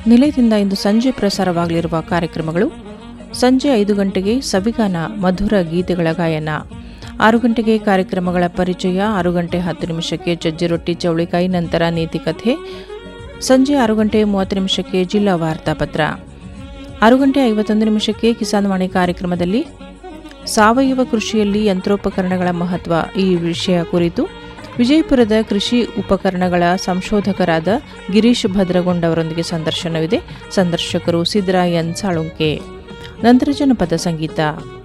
ನಿಲಯದಿಂದ ಇಂದು ಸಂಜೆ ಪ್ರಸಾರವಾಗಲಿರುವ ಕಾರ್ಯಕ್ರಮಗಳು ಸಂಜೆ ಐದು ಗಂಟೆಗೆ ಸವಿಗಾನ ಮಧುರ ಗೀತೆಗಳ ಗಾಯನ ಆರು ಗಂಟೆಗೆ ಕಾರ್ಯಕ್ರಮಗಳ ಪರಿಚಯ ಆರು ಗಂಟೆ ಹತ್ತು ನಿಮಿಷಕ್ಕೆ ಚಜ್ಜಿ ರೊಟ್ಟಿ ಚೌಳಿಕಾಯಿ ನಂತರ ನೀತಿಕಥೆ ಸಂಜೆ ಆರು ಗಂಟೆ ಮೂವತ್ತು ನಿಮಿಷಕ್ಕೆ ಜಿಲ್ಲಾ ವಾರ್ತಾಪತ್ರ ಆರು ಗಂಟೆ ಐವತ್ತೊಂದು ನಿಮಿಷಕ್ಕೆ ಕಿಸಾನ್ ವಾಣಿ ಕಾರ್ಯಕ್ರಮದಲ್ಲಿ ಸಾವಯವ ಕೃಷಿಯಲ್ಲಿ ಯಂತ್ರೋಪಕರಣಗಳ ಮಹತ್ವ ಈ ವಿಷಯ ಕುರಿತು ವಿಜಯಪುರದ ಕೃಷಿ ಉಪಕರಣಗಳ ಸಂಶೋಧಕರಾದ ಗಿರೀಶ್ ಭದ್ರಗೊಂಡ್ ಅವರೊಂದಿಗೆ ಸಂದರ್ಶನವಿದೆ ಸಂದರ್ಶಕರು ಸಿದ್ದರಾಯನ್ ಸಾಳುಂಕೆ ನಂತರ ಜನಪದ ಸಂಗೀತ